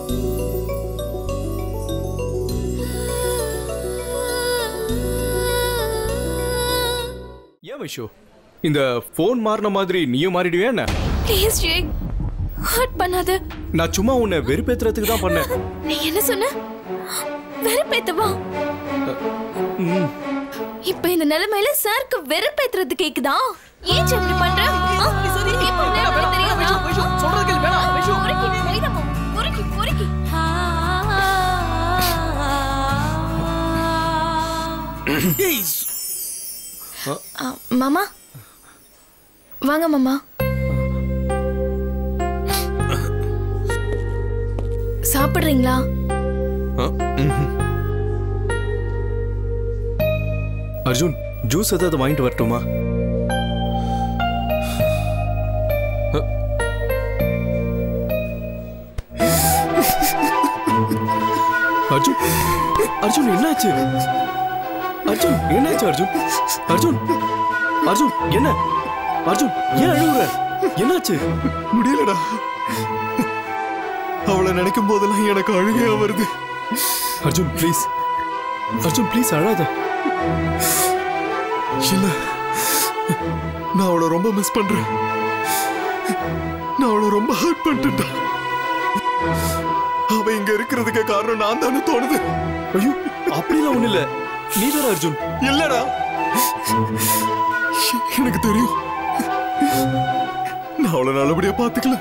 ஏன் வைஷு இந்த ஃபோன் மாறின மாதிரி நீயும் மாறிடுவே என்ன ப்ளீஸ் ஜெய் ஹர்ட் பண்ணாத நான் சும்மா உன்னை வெறுப்பேத்துறதுக்கு தான் பண்ணேன் நீ என்ன சொன்ன வெறுப்பேத்தவா ம், இப்ப இந்த நிலைமையில சாருக்கு வெறுப்பேத்துறது கேக்குதா ஏன் ஜெய் இப்படி பண்ற ஆ? இப்போ நேரத்துல தெரியாதா? சொல்றது கேளு வேணாம் வைஷு பொறுக்கி, வைரமும், பொறுக்கி, பொறுக்கி. ஆ, மாமா வாங்க மாமா சாப்பிடுறீங்களா ஆ, ம்ஹும். அர்ஜுன் ஜூஸ் ஏதாவது வாங்கிட்டு வரட்டுமா அ. அர்ஜுன் அர்ஜுன் என்னாச்சு அர்ஜுன் என்னாச்சு அர்ஜுன் அர்ஜுன் அர்ஜுன் என்ன அர்ஜுன் ஏன் அழுகுற என்னாச்சு முடியலடா அவளை நினைக்கும் போதெல்லாம் எனக்கு அழுகையா வருது அர்ஜுன் ப்ளீஸ் அர்ஜுன் ப்ளீஸ் அழாத இல்ல நான் அவளை ரொம்ப மிஸ் பண்றேன் நான் அவளை ரொம்ப ஹர்ட் பண்ணிட்டேன்டா அவ இங்க இருக்கிறதுக்கு காரணம் நான் தானே தோணுது ஐயோ அப்படிலாம் ஒண்ணு இல்ல நீ வேற அர்ஜுன் இல்லடா எனக்கு தெரியும் நான் அவளை நல்லபடியா பாத்துக்கல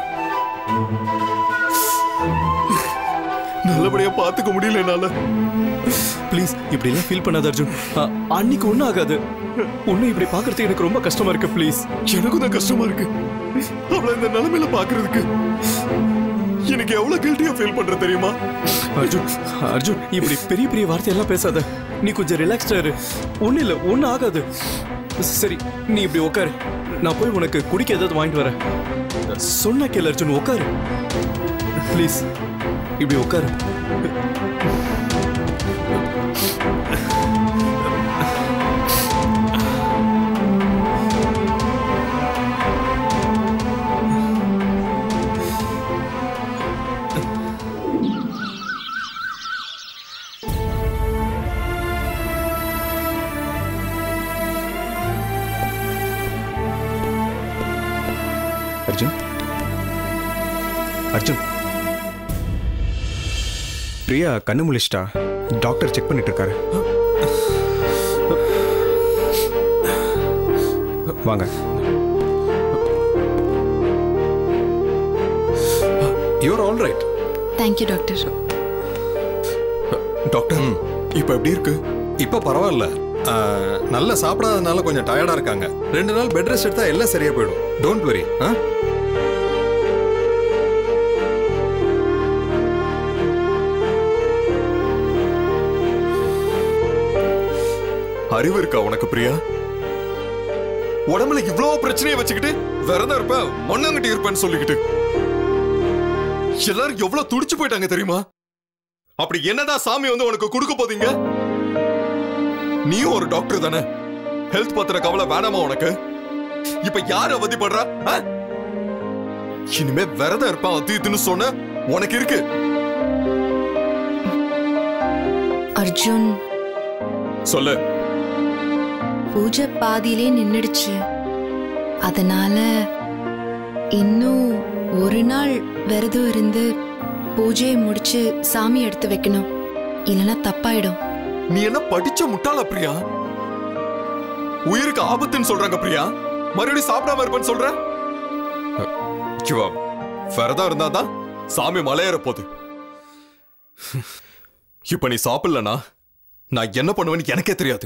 நல்லபடியா பாத்துக்க முடியல என்னால ப்ளீஸ் இப்படி எல்லாம் ஃபீல் பண்ணாத அர்ஜுன் அ, அன்னைக்கு ஒண்ணும் ஆகாது ஒன்னும் இப்படி பாக்குறதுக்கு எனக்கு ரொம்ப கஷ்டமா இருக்கு ப்ளீஸ் எனக்கும் தான் கஷ்டமா இருக்கு அவளை இந்த நிலைமையில பாக்குறதுக்கு எனக்கு எவ்வளவு கில்ட்டியா ஃபீல் பண்ற தெரியுமா அர்ஜுன் அர்ஜுன் இப்படி பெரிய பெரிய வார்த்தையெல்லாம் பேசாத நீ கொஞ்சம் ரிலாக்ஸ்டா இரு ஒண்ணும் இல்ல ஒண்ணும் ஆகாது சரி நீ இப்படி உட்காரு நான் போய் உனக்கு குடிக்க ஏதாவது வாங்கிட்டு வரேன் சொன்ன கேளு அர்ஜுன் உட்காரு ப்ளீஸ் இப்படி உட்காரு அர்ஜுன் அர்ஜுன் பிரியா கண்ணு முழிச்சிட்டா டாக்டர் செக் பண்ணிட்டு இருக்காரு வாங்க you are all right thank you doctor doctor இப்ப எப்படி இருக்கு இப்ப பரவாயில்ல ஆ, நல்லா சாப்பிடாதனால கொஞ்சம் டயர்டா இருக்காங்க ரெண்டு நாள் பெட் ரெஸ்ட் எடுத்தா எல்லாம் சரியா போயிடும் டோன்ட் வரி அறிவு இருக்கா உனக்கு பிரியா உடம்புல இவ்வளவு பிரச்சனையை வச்சுக்கிட்டு விரதம் இருப்ப மண்ணாங்கட்டி இருப்பேன்னு சொல்லிக்கிட்டு எல்லாரும் எவ்வளவு துடிச்சு போயிட்டாங்க தெரியுமா அப்படி என்னதான் சாமி வந்து உனக்கு கொடுக்க போதீங்க நீயும் ஒரு டாக்டர் தானே ஹெல்த் பத்திர கவலை வேணாமா உனக்கு இப்ப யார் அவதிப்படுறா ஆ? இனிமே விரதம் இருப்பான் அது இதுன்னு சொன்ன உனக்கு இருக்கு அர்ஜுன் சொல்லு பூஜை பாதியிலே நின்னுடுச்சு அதனால இன்னும் ஒரு நாள் விரதம் இருந்து பூஜையை முடிச்சு சாமி எடுத்து வைக்கணும் இல்லைன்னா தப்பாயிடும் நீ என்ன படிச்ச முட்டாளா பிரியா உயிருக்கு ஆபத்துன்னு சொல்றாங்க பிரியா மறுபடியும் சாப்பிடாம இருப்பேன்னு சொல்ற சிவா விரதம் இருந்தாதான் சாமி மலையேற போகுது இப்ப நீ சாப்பிடலனா நான் என்ன பண்ணுவேன்னு எனக்கே தெரியாது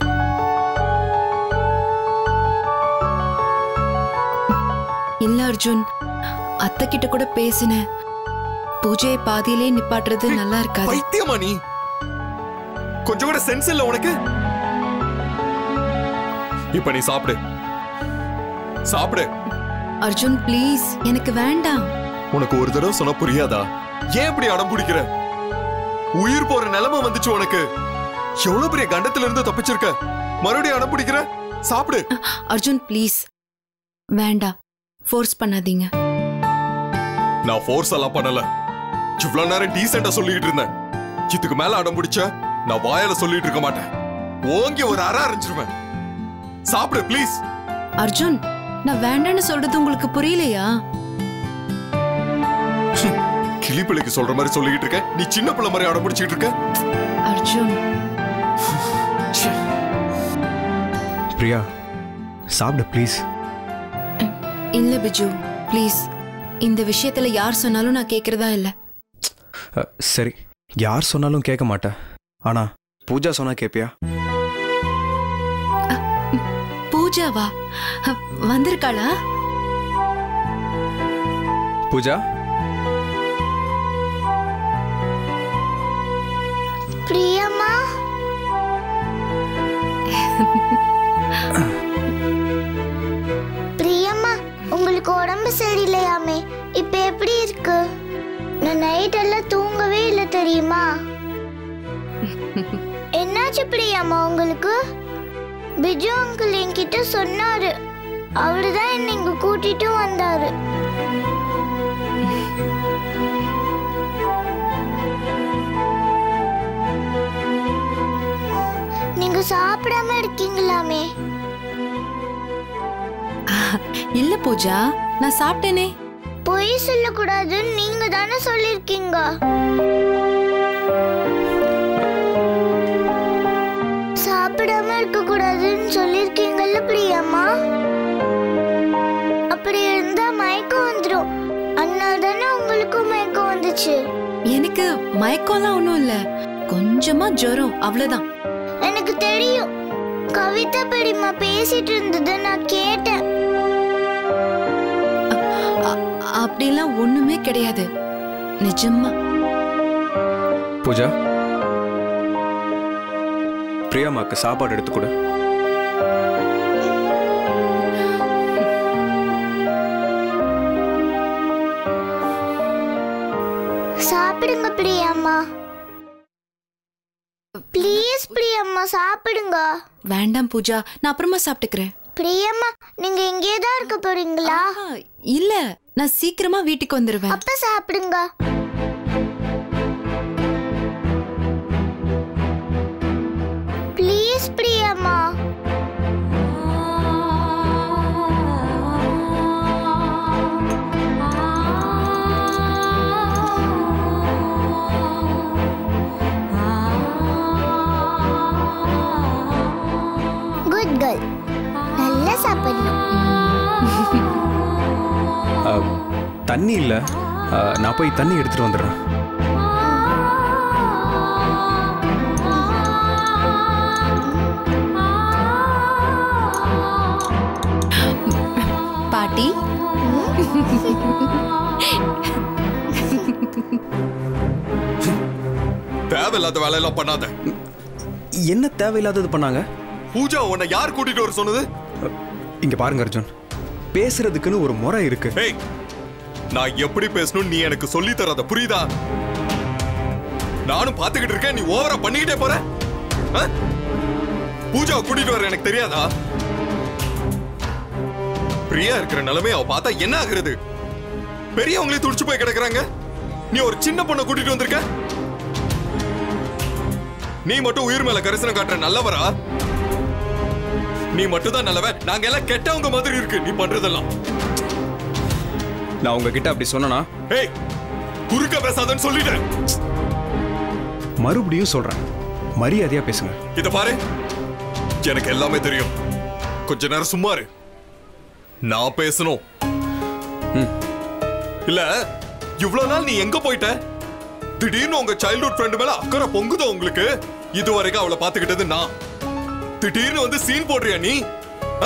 இல்ல அர்ஜுன் அத்தை கிட்ட கூட பேசினேன் பூஜையை பாதியிலே நிப்பாட்டுறது நல்லா இருக்காது பைத்தியமா நீ கொஞ்சம் கூட சென்ஸ் இல்ல உனக்கு இப்ப நீ சாப்பிடு சாப்பிடு அர்ஜுன் ப்ளீஸ் எனக்கு வேண்டாம் உனக்கு ஒரு தடவை சொன்னா புரியாதா ஏன் இப்படி அடம் பிடிக்கிற உயிர் போற நிலைமை வந்துச்சு உனக்கு எவ்வளவு பெரிய கண்டத்துல இருந்து தப்பிச்சிருக்க மறுபடியும் அடம் பிடிக்கிற சாப்பிடு அர்ஜுன் ப்ளீஸ் வேண்டாம் ஃபோர்ஸ் பண்ணாதீங்க நான் ஃபோர்ஸ் எல்லாம் பண்ணல இவ்வளவு நேரம் டீசெண்டா சொல்லிட்டு இருந்தேன் இதுக்கு மேல அடம் பிடிச்ச நான் வாயால சொல்லிட்டு இருக்க மாட்டேன் ஓங்கி ஒரு அற அரைஞ்சிருவேன் சாப்பிடு ப்ளீஸ் அர்ஜுன் நான் வேண்டான்னு சொல்றது உங்களுக்கு புரியலையா கிளிப்பிள்ளைக்கு சொல்ற மாதிரி சொல்லிட்டு இருக்க நீ சின்ன பிள்ளை மாதிரி அடம் பிடிச்சிட்டு இருக்க அர்ஜுன் பிரியா சாப்பிடு ப்ளீஸ் இல்ல பிஜு ப்ளீஸ் இந்த விஷயத்துல யார் சொன்னாலும் நான் கேக்குறதா இல்ல சரி யார் சொன்னாலும் கேட்க மாட்டேன் ஆனா பூஜா சொன்னா கேப்பியா பூஜாவா அ, வந்திருக்காளா பூஜா பிரியம்மா பிரியம்மா உங்களுக்கு உடம்பு சரியில்லையாமே இப்ப எப்படி இருக்கு நான் நைட் எல்லாம் தூங்கவே இல்லை தெரியுமா என்னாச்சு பிரியம்மா உங்களுக்கு பிஜு அங்கிள் என்கிட்ட சொன்னாரு அவருதான் என்னை இங்க கூட்டிட்டு வந்தாரு நீங்க சாப்பிடாம இருக்கீங்களாமே இல்ல பூஜா நான் சாப்பிட்டேனே பொய் சொல்லக்கூடாதுன்னு நீங்க தானே சொல்லிருக்கீங்க சாப்பிடாம இருக்க கூடாதுன்னு சொல்லிருக்கீங்கல்ல பிரியம்மா அப்படி இருந்தா மயக்கம் வந்துடும் அதனால தானே உங்களுக்கும் மயக்கம் வந்துச்சு எனக்கு மயக்கம்லாம் ஒண்ணும் இல்ல கொஞ்சமா ஜுரம் அவ்வளவுதான் எனக்கு தெரியும் கவிதா பெரியம்மா பேசிட்டு இருந்தது நான் கேட்டேன் அ- அப்படிலாம் ஒண்ணுமே கிடையாது நிஜமா பூஜா பிரியாமாக்கு சாப்பாடு எடுத்து கொடு சாப்பிடுங்க பிரியம்மா ப்ளீஸ் பிரியம்மா சாப்பிடுங்க வேண்டாம் பூஜா நான் அப்புறமா சாப்பிட்டுக்கிறேன் பிரியம்மா நீங்க இங்கே தான் இருக்க போறீங்களா ஆஹா, இல்ல நான் சீக்கிரமா வீட்டுக்கு வந்துருவேன் அப்ப சாப்பிடுங்க ப்ளீஸ் பிரியம்மா குட் கேர்ள் நல்லா சாப்பிடணும் அஹ், தண்ணி இல்லை நான் போய் தண்ணி எடுத்துட்டு வந்துடுறேன் பாட்டி தேவையில்லாத வேலையெல்லாம் பண்ணாத என்ன தேவையில்லாதது பண்ணாங்க பூஜா உன்னை யார் கூட்டிட்டு வர சொன்னது இங்க பாருங்க அர்ஜுன் பேசுறதுக்குன்னு ஒரு முறை இருக்கு ஏய் நான் எப்படி பேசணும் நீ எனக்கு சொல்லி தராத புரியுதா நானும் பாத்துக்கிட்டு இருக்கேன் நீ ஓவரா பண்ணிக்கிட்டே போற ஆ? பூஜாவை கூட்டிட்டு வர எனக்கு தெரியாதா பிரியா இருக்கிற நிலைமை அவ பார்த்தா என்ன ஆகுறது பெரியவங்களே துடிச்சு போய் கிடக்குறாங்க நீ ஒரு சின்ன பொண்ணை கூட்டிட்டு வந்திருக்க நீ மட்டும் உயிர் மேல கரிசனம் காட்டுற நல்லவரா நீ மட்டும் தான் நல்லவன் நாங்க எல்லாம் கெட்டவங்க மாதிரி இருக்கு நீ பண்றதெல்லாம் நான் உங்ககிட்ட அப்படி சொன்னனா ஏய் குறுக்க பேசாதன்னு சொல்லிட்டேன் மறுபடியும் சொல்றேன் மரியாதையா பேசுங்க இத பாரு எனக்கு எல்லாமே தெரியும் கொஞ்ச நேரம் சும்மா இரு நான் பேசணும் இல்ல இவ்வளவு நாள் நீ எங்க போயிட்ட திடீர்னு உங்க சைல்ட்ஹுட் ஃப்ரெண்ட் மேல அக்கறை பொங்குதோ உங்களுக்கு இது வரைக்கும் அவளை பாத்துக்கிட்டது நான் திடீர்னு வந்து சீன் போடுறியா நீ ஆ?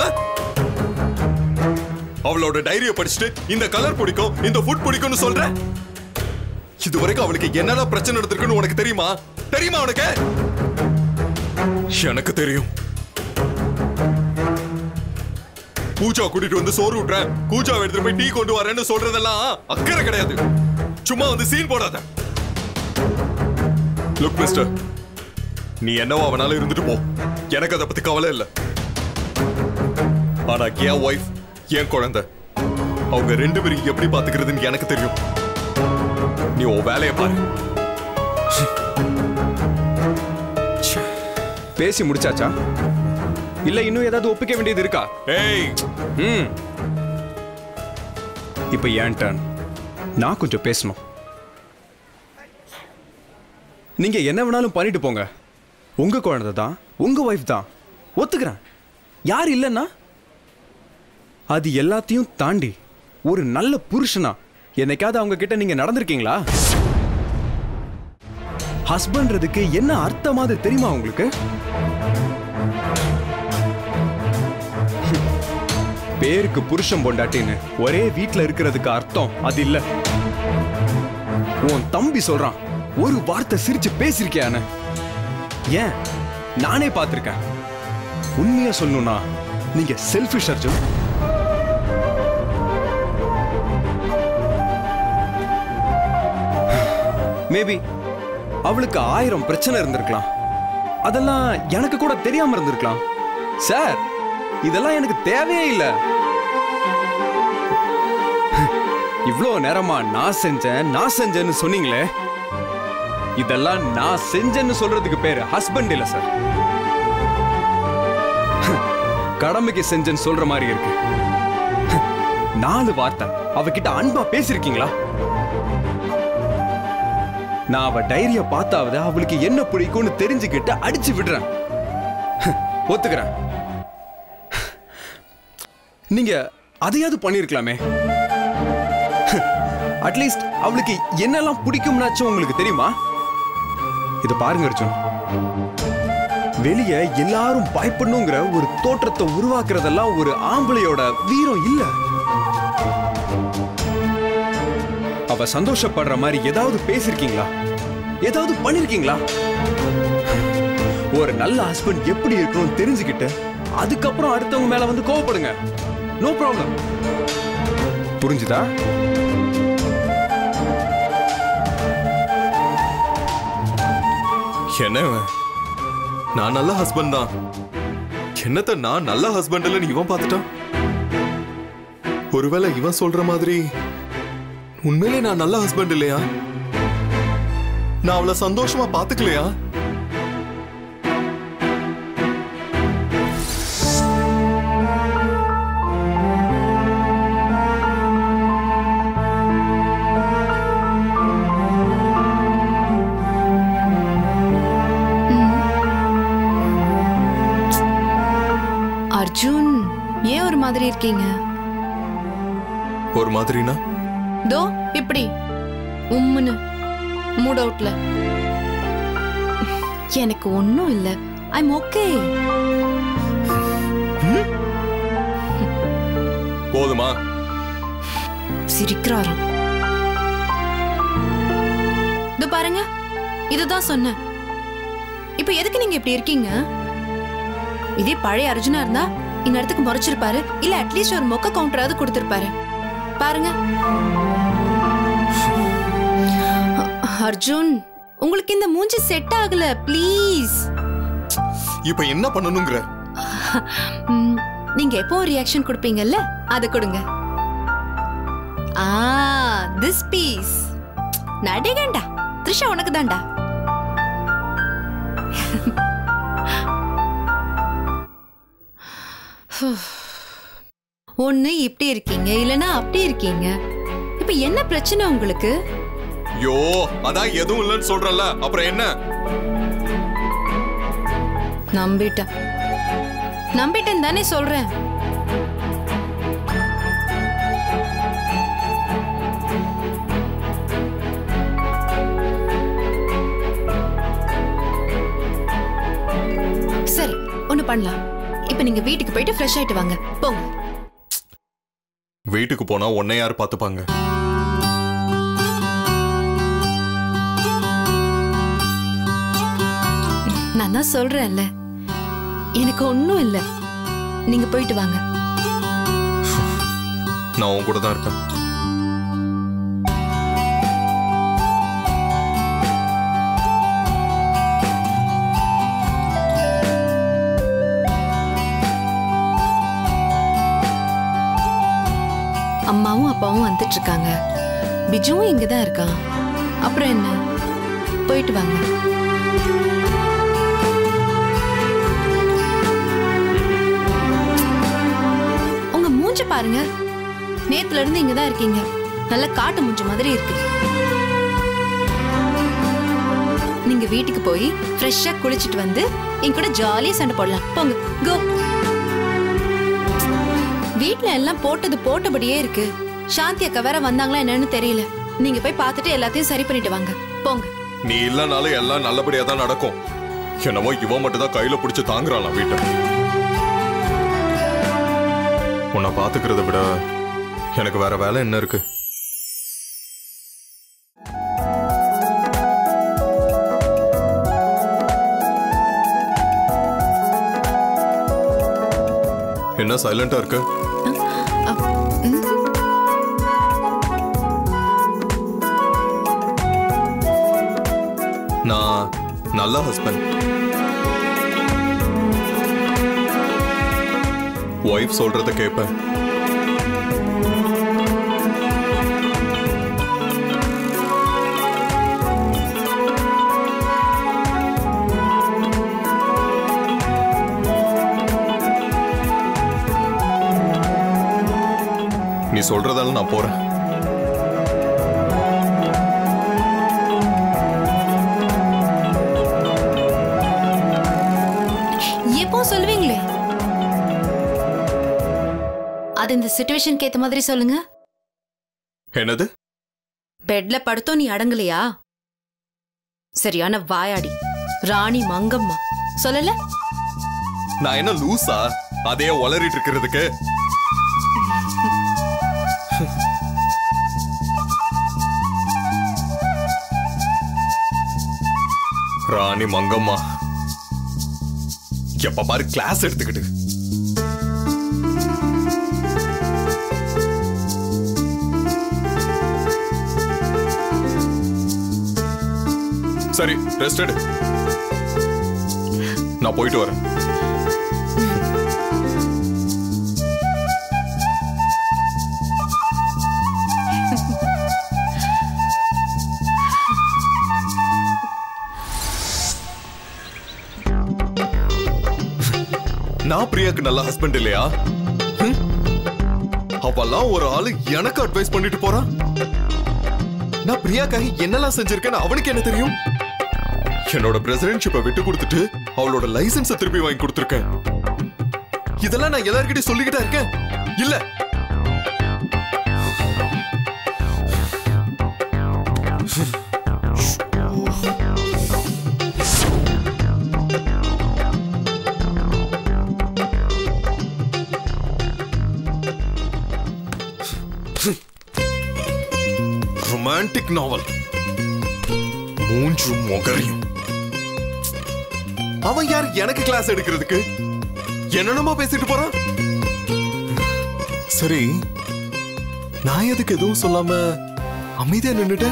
அவளோட டைரியை படிச்சுட்டு இந்த கலர் பிடிக்கும் இந்த ஃபுட் பிடிக்கும்னு சொல்ற இது வரைக்கும் அவளுக்கு என்னென்ன பிரச்சனை நடந்திருக்குன்னு உனக்கு தெரியுமா தெரியுமா உனக்கு எனக்கு தெரியும் பூஜா கூட்டிட்டு வந்து சோறு விட்டுறேன் பூஜா எடுத்துட்டு போய் டீ கொண்டு வரேன்னு சொல்றதெல்லாம் அக்கறை கிடையாது சும்மா வந்து சீன் போடாத லுக் மிஸ்டர் நீ என்னவோ அவனால இருந்துட்டு போ எனக்கு அதை பத்தி கவலை இல்லை ஆனா என் ஒய்ஃப் என் குழந்தை அவங்க ரெண்டு பேரும் எப்படி பாத்துக்கிறதுன்னு எனக்கு தெரியும் நீ உன் வேலையை பாரு பேசி முடிச்சாச்சா இல்ல இன்னும் ஏதாவது ஒப்பிக்க வேண்டியது இருக்கா ஏய் ம் இப்போ ஏன் டர்ன் நான் கொஞ்சம் பேசணும் நீங்க என்ன வேணாலும் பண்ணிட்டு போங்க உங்க குழந்தை தான் உங்க ஒய்ஃப் தான் ஒத்துக்கிறேன் யார் இல்லைன்னா அது எல்லாத்தையும் தாண்டி ஒரு நல்ல புருஷனா என்னைக்காவது அவங்க கிட்ட நீங்க நடந்திருக்கீங்களா ஹஸ்பண்ட்றதுக்கு என்ன அர்த்தமாவது தெரியுமா உங்களுக்கு பேருக்கு புருஷன் பொண்டாட்டின்னு ஒரே வீட்ல இருக்கிறதுக்கு அர்த்தம் அது இல்ல உன் தம்பி சொல்றான் ஒரு வார்த்தை சிரிச்சு பேசிருக்கியான்னு ஏன் நானே பார்த்திருக்கேன் உண்மையா சொல்லணும்னா நீங்க செல்ஃபிஷ் அர்ஜுன் மேபி அவளுக்கு ஆயிரம் பிரச்சனை இருந்திருக்கலாம் அதெல்லாம் எனக்கு கூட தெரியாம இருந்திருக்கலாம் சார் இதெல்லாம் எனக்கு தேவையே இல்லை இவ்வளோ நேரமா நான் செஞ்சேன் நான் செஞ்சேன்னு சொன்னீங்களே இதெல்லாம் நான் செஞ்சேன்னு சொல்றதுக்கு பேரு ஹஸ்பண்ட் இல்ல சார் கடமைக்கு செஞ்சேன்னு சொல்ற மாதிரி இருக்கு நாலு வார்த்தை அவகிட்ட அன்பா பேசிருக்கீங்களா நான் அவ டைரிய பார்த்தாவது அவளுக்கு என்ன பிடிக்கும்னு தெரிஞ்சுக்கிட்டு அடிச்சு விடுறேன் ஒத்துக்கிறேன் நீங்க அதையாவது பண்ணிருக்கலாமே அட்லீஸ்ட் அவளுக்கு என்னெல்லாம் பிடிக்கும்னாச்சும் உங்களுக்கு தெரியுமா இது பாருங்க அர்ஜுன் வெளிய எல்லாரும் பயப்படணுங்கிற ஒரு தோற்றத்தை உருவாக்குறதெல்லாம் ஒரு ஆம்பளையோட வீரம் இல்ல அவ சந்தோஷப்படுற மாதிரி ஏதாவது பேசிருக்கீங்களா ஏதாவது பண்ணிருக்கீங்களா ஒரு நல்ல ஹஸ்பண்ட் எப்படி இருக்கணும்னு தெரிஞ்சுக்கிட்டு அதுக்கப்புறம் அடுத்தவங்க மேல வந்து கோவப்படுங்க நோ ப்ராப்ளம் புரிஞ்சுதா என்ன இவன்? நான் நல்ல ஹஸ்பண்ட் தான் என்னத்த நான் நல்ல ஹஸ்பண்ட் இல்லைன்னு இவன் பார்த்துட்டான் ஒருவேளை இவன் சொல்ற மாதிரி உண்மையிலே நான் நல்ல ஹஸ்பண்ட் இல்லையா நான் அவளை சந்தோஷமா பாத்துக்கலையா அர்ஜுன் ஏன் ஒரு மாதிரி இருக்கீங்க ஒரு மாதிரினா தோ இப்படி உம்முன்னு மூட் அவுட்ல எனக்கு ஒன்றும் இல்லை ஐம் ஓகே போதுமா சிரிக்கிறாராம் இதோ பாருங்க இதுதான் சொன்னேன் இப்போ எதுக்கு நீங்க இப்படி இருக்கீங்க இதே பழைய அர்ஜுனா இருந்தா இந்த இடத்துக்கு முறைச்சிருப்பாரு இல்ல அட்லீஸ்ட் ஒரு மொக்க கவுண்டராவது கொடுத்திருப்பாரு பாருங்க அ- அர்ஜுன் உங்களுக்கு இந்த மூஞ்சி செட் ஆகல ப்ளீஸ் இப்ப என்ன பண்ணணுங்கிற நீங்க எப்போ ரியாக்ஷன் கொடுப்பீங்கல்ல அதை கொடுங்க ஆ திஸ் பீஸ் நடிகண்டா த்ரிஷா உனக்கு தான்டா ஒண்ணு இப்படி இருக்கீங்க இல்லனா அப்படி இருக்கீங்க இப்ப என்ன பிரச்சனை உங்களுக்கு யோ அதான் எதுவும் இல்லைன்னு சொல்றல அப்புறம் என்ன நம்பிட்டேன் நம்பிட்டேன் தானே சொல்றேன் சரி ஒண்ணு பண்ணலாம் இப்ப நீங்க வீட்டுக்கு போயிட்டு ஃப்ரெஷ் ஆயிட்டு வாங்க போங்க வீட்டுக்கு போனா உன்னை யார் பாத்துப்பாங்க நான் தான் சொல்றேன்ல எனக்கு ஒன்றும் இல்லை நீங்க போயிட்டு வாங்க நான் உன் கூட தான் இருப்பேன் அம்மாவும் அப்பாவும் வந்துட்டு இருக்காங்க பிஜுவும் இங்க தான் இருக்கான் அப்புறம் என்ன போயிட்டு வாங்க உங்க மூஞ்ச பாருங்க நேத்துல இருந்து இங்க தான் இருக்கீங்க நல்ல காட்டு மூஞ்ச மாதிரி இருக்கு நீங்க வீட்டுக்கு போய் ஃப்ரெஷ்ஷா குளிச்சிட்டு வந்து என் கூட ஜாலியா சண்டை போடலாம் போங்க கோ வீட்ல எல்லாம் போட்டது போட்டபடியே இருக்கு சாந்தி அக்கா வேற வந்தாங்களா என்னன்னு தெரியல நீங்க போய் பார்த்துட்டு எல்லாத்தையும் சரி பண்ணிட்டு வாங்க போங்க நீ இல்லனாலும் எல்லாம் நல்லபடியா தான் நடக்கும் என்னமோ இவன் மட்டும் தான் கையில பிடிச்சு தாங்குறாளாம் வீட்டை உன்னை பாத்துக்கிறத விட எனக்கு வேற வேலை என்ன இருக்கு என்ன சைலண்டா இருக்கு அப்- ம். நான் நல்ல ஹஸ்பண்ட் ஒய்ஃப் சொல்றத கேட்பேன் நீ சொல்றதால நான் போறேன் எப்போ சொல்லுவீங்களே அது இந்த சுச்சுவேஷனுக்கு ஏத்த மாதிரி சொல்லுங்க என்னது பெட்ல படுத்தோம் நீ அடங்கலையா சரியான வாயாடி ராணி மங்கம்மா சொல்லல நான் என்ன லூசா அதே உளறிட்டு இருக்கிறதுக்கு ராணி மங்கம்மா எப்ப பாரு கிளாஸ் எடுத்துக்கிட்டு சரி ரெஸ்ட் எடு நான் போயிட்டு வரேன் நான் பிரியாக்கு நல்ல ஹஸ்பண்ட் இல்லையா ஹம்? அவெல்லாம் ஒரு ஆளு எனக்கு அட்வைஸ் பண்ணிட்டு போறான் நான் பிரியாக்காக என்னெல்லாம் செஞ்சிருக்கேன்னு அவனுக்கு என்ன தெரியும் என்னோட பிரசிடென்ட்ஷிப்பை விட்டு கொடுத்துட்டு அவளோட லைசன்ஸை திருப்பி வாங்கி கொடுத்துருக்கேன் இதெல்லாம் நான் எல்லார்கிட்டயும் சொல்லிக்கிட்டா இருக்கேன் இல்ல ரொமான்டிக் நாவல் மூன்றும் மொகரையும் அவன் யார் எனக்கு கிளாஸ் எடுக்கிறதுக்கு என்னென்னமோ பேசிட்டு போறான் சரி நான் எதுக்கு எதுவும் சொல்லாம அமைதியா நின்னுட்டேன்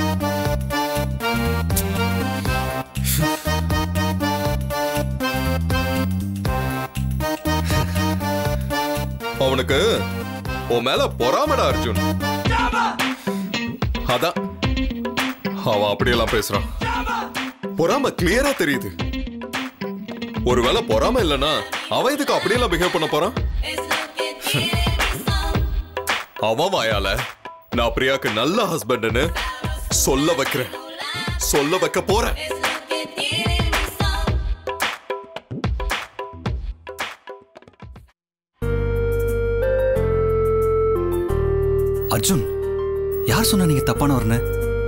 அவனுக்கு உன் மேல பொறாமடா அர்ஜுன் அதான் அவன் அப்படியெல்லாம் பேசுறான் பொறாம கிளியரா தெரியுது ஒருவேளை பொறாம இல்லனா அவன் இதுக்கு அப்படியெல்லாம் பிஹேவ் பண்ண போறான் அவன் வாயால நான் பிரியாக்கு நல்ல ஹஸ்பண்ட்னு சொல்ல வைக்கிறேன் சொல்ல வைக்க போறேன் அர்ஜுன் யார் சொன்னா நீங்க தப்பானவர்னு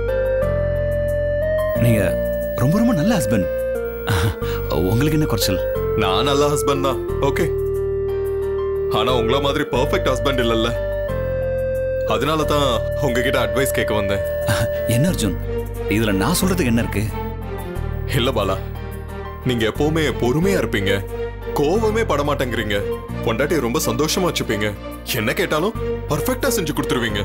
நீங்க ரொம்ப ரொம்ப நல்ல ஹஸ்பண்ட் உங்களுக்கு என்ன குறைச்சல் நான் நல்ல ஹஸ்பண்ட் தான் ஓகே ஆனா உங்கள மாதிரி பெர்ஃபெக்ட் ஹஸ்பண்ட் இல்லல்ல அதனால தான் உங்ககிட்ட அட்வைஸ் கேட்க வந்தேன் என்ன அர்ஜுன் இதுல நான் சொல்றதுக்கு என்ன இருக்கு இல்ல பாலா நீங்க எப்பவுமே பொறுமையா இருப்பீங்க கோவமே படமாட்டேங்கிறீங்க பொண்டாட்டியை ரொம்ப சந்தோஷமா வச்சுப்பீங்க என்ன கேட்டாலும் பர்ஃபெக்டா செஞ்சு கொடுத்துருவீங்க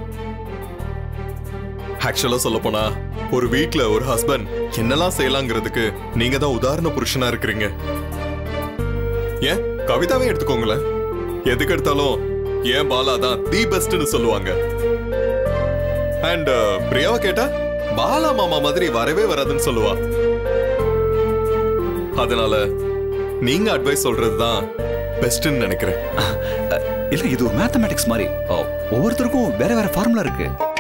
ஆக்சுவலா சொல்ல போனா ஒரு வீட்ல ஒரு ஹஸ்பண்ட் என்னெல்லாம் செய்யலாங்கிறதுக்கு நீங்க தான் உதாரண புருஷனா இருக்கிறீங்க ஏன் கவிதாவே எடுத்துக்கோங்களேன் எதுக்கு எடுத்தாலும் ஏன் பாலா தான் தி பெஸ்ட்னு சொல்லுவாங்க அண்ட் பிரியாவை கேட்டா பாலா மாமா மாதிரி வரவே வராதுன்னு சொல்லுவா அதனால நீங்க அட்வைஸ் சொல்றது தான் பெஸ்ட்னு நினைக்கிறேன் இல்ல இது ஒரு மேத்தமேட்டிக்ஸ் மாதிரி அ, ஒவ்வொருத்தருக்கும் வேற வேற ஃபார்முலா இருக்கு